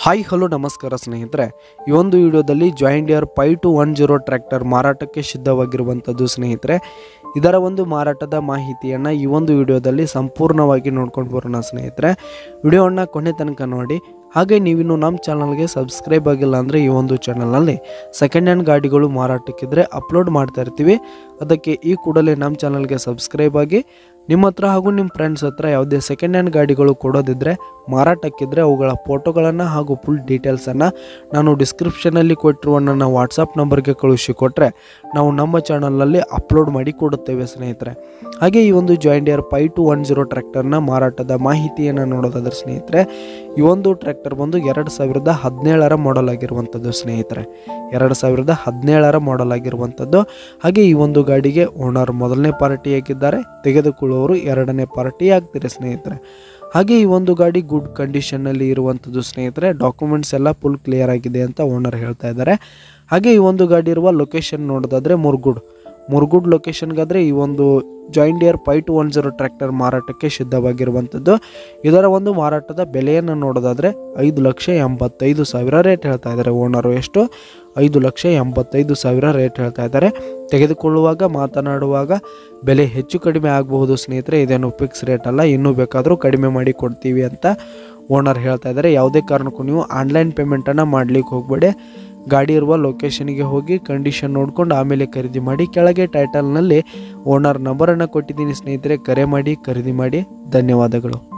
hi hello ನಮಸ್ಕಾರ ಸ್ನೇಹಿತರೆ ಈ ಒಂದು ವಿಡಿಯೋದಲ್ಲಿ John Deere five two one zero tractor ಮಾರಾಟಕ್ಕೆ ಸಿದ್ಧವಾಗಿರುವಂಥದ್ದು ಸ್ನೇಹಿತರೆ ಇದರ ಒಂದು ಮಾರಾಟದ ಮಾಹಿತಿಯನ್ನು ಈ ಒಂದು ವಿಡಿಯೋದಲ್ಲಿ ಸಂಪೂರ್ಣವಾಗಿ ನೋಡ್ಕೊಂಡು ಬರೋಣ ಸ್ನೇಹಿತರೆ ವಿಡಿಯೋವನ್ನು ಕೊನೆ ತನಕ ನೋಡಿ ಹಾಗೆ ನೀವಿನ್ನು ನಮ್ಮ ಚಾನಲ್ಗೆ ಸಬ್ಸ್ಕ್ರೈಬ್ ಆಗಿಲ್ಲ ಅಂದರೆ ಈ ಒಂದು ಚಾನಲ್ನಲ್ಲಿ ಸೆಕೆಂಡ್ ಹ್ಯಾಂಡ್ ಗಾಡಿಗಳು ಮಾರಾಟಕ್ಕಿದ್ರೆ ಅಪ್ಲೋಡ್ ಮಾಡ್ತಾ ಇರ್ತೀವಿ ಅದಕ್ಕೆ ಈ ಕೂಡಲೇ ನಮ್ಮ ಚಾನಲ್ಗೆ ಸಬ್ಸ್ಕ್ರೈಬ್ ಆಗಿ ನಿಮ್ಮ ಹತ್ರ ಹಾಗೂ ನಿಮ್ಮ ಫ್ರೆಂಡ್ಸ್ ಹತ್ರ ಯಾವುದೇ ಸೆಕೆಂಡ್ ಹ್ಯಾಂಡ್ ಗಾಡಿಗಳು ಕೊಡೋದಿದ್ದರೆ ಮಾರಾಟಕ್ಕಿದ್ರೆ ಅವುಗಳ ಫೋಟೋಗಳನ್ನು ಹಾಗೂ ಫುಲ್ ಡೀಟೇಲ್ಸನ್ನು ನಾನು ಡಿಸ್ಕ್ರಿಪ್ಷನಲ್ಲಿ ಕೊಟ್ಟಿರುವ ನನ್ನ ವಾಟ್ಸಪ್ ನಂಬರ್ಗೆ ಕಳುಹಿಸಿ ಕೊಟ್ಟರೆ ನಾವು ನಮ್ಮ ಚಾನಲ್ನಲ್ಲಿ ಅಪ್ಲೋಡ್ ಮಾಡಿ ಕೊಡುತ್ತೇವೆ ಸ್ನೇಹಿತರೆ ಹಾಗೆ ಈ ಒಂದು John Deere five two one zero ಟ್ರ್ಯಾಕ್ಟರ್ನ ಮಾರಾಟದ ಮಾಹಿತಿಯನ್ನು ನೋಡೋದಾದ್ರೆ ಸ್ನೇಹಿತರೆ ಈ ಒಂದು ಟ್ರ್ಯಾಕ್ಟರ್ ಬಂದು ಎರಡು ಸಾವಿರದ ಹದಿನೇಳರ ಮಾಡೆಲ್ ಆಗಿರುವಂಥದ್ದು ಸ್ನೇಹಿತರೆ ಎರಡು ಸಾವಿರದ ಹದಿನೇಳರ ಮಾಡೆಲ್ ಆಗಿರುವಂಥದ್ದು ಹಾಗೆ ಈ ಒಂದು ಗಾಡಿಗೆ ಓನರ್ ಮೊದಲನೇ ಪಾರ್ಟಿ ಆಗಿದ್ದಾರೆ ತೆಗೆದುಕೊಳ್ಳುವವರು ಎರಡನೇ ಪಾರ್ಟಿ ಆಗ್ತಾರೆ ಸ್ನೇಹಿತರೆ ಹಾಗೆ ಈ ಒಂದು ಗಾಡಿ ಗುಡ್ ಕಂಡೀಷನ್ನಲ್ಲಿ ಇರುವಂಥದ್ದು ಸ್ನೇಹಿತರೆ ಡಾಕ್ಯುಮೆಂಟ್ಸ್ ಎಲ್ಲ ಫುಲ್ ಕ್ಲಿಯರ್ ಆಗಿದೆ ಅಂತ ಓನರ್ ಹೇಳ್ತಾ ಇದ್ದಾರೆ ಹಾಗೆ ಈ ಒಂದು ಗಾಡಿ ಇರುವ ಲೊಕೇಶನ್ ನೋಡೋದಾದ್ರೆ ಮುರ್ಗುಡ್ ಮುರ್ಗುಡ್ ಲೊಕೇಶನ್ಗಾದರೆ ಈ ಒಂದು John Deere five two one zero tractor ಮಾರಾಟಕ್ಕೆ ಸಿದ್ಧವಾಗಿರುವಂಥದ್ದು ಇದರ ಒಂದು ಮಾರಾಟದ ಬೆಲೆಯನ್ನು ನೋಡೋದಾದರೆ ಐದು ಲಕ್ಷ ಎಂಬತ್ತೈದು ಸಾವಿರ ರೇಟ್ ಹೇಳ್ತಾ ಇದ್ದಾರೆ ಓನರು ಎಷ್ಟು ಐದು ಲಕ್ಷ ಎಂಬತ್ತೈದು ಸಾವಿರ ರೇಟ್ ಹೇಳ್ತಾ ಇದ್ದಾರೆ ತೆಗೆದುಕೊಳ್ಳುವಾಗ ಮಾತನಾಡುವಾಗ ಬೆಲೆ ಹೆಚ್ಚು ಕಡಿಮೆ ಆಗಬಹುದು ಸ್ನೇಹಿತರೆ ಇದೇನು ಫಿಕ್ಸ್ ರೇಟ್ ಅಲ್ಲ ಇನ್ನೂ ಬೇಕಾದರೂ ಕಡಿಮೆ ಮಾಡಿ ಕೊಡ್ತೀವಿ ಅಂತ ಓನರ್ ಹೇಳ್ತಾ ಇದ್ದಾರೆ ಯಾವುದೇ ಕಾರಣಕ್ಕೂ ನೀವು ಆನ್ಲೈನ್ ಪೇಮೆಂಟನ್ನು ಮಾಡಲಿಕ್ಕೆ ಹೋಗಬೇಡಿ ಗಾಡಿ ಇರುವ ಲೊಕೇಶನ್ಗೆ ಹೋಗಿ ಕಂಡೀಷನ್ ನೋಡ್ಕೊಂಡು ಆಮೇಲೆ ಖರೀದಿ ಮಾಡಿ ಕೆಳಗೆ ಟೈಟಲ್ನಲ್ಲಿ ಓನರ್ ನಂಬರನ್ನು ಕೊಟ್ಟಿದ್ದೀನಿ ಸ್ನೇಹಿತರೆ ಕರೆ ಮಾಡಿ ಖರೀದಿ ಮಾಡಿ ಧನ್ಯವಾದಗಳು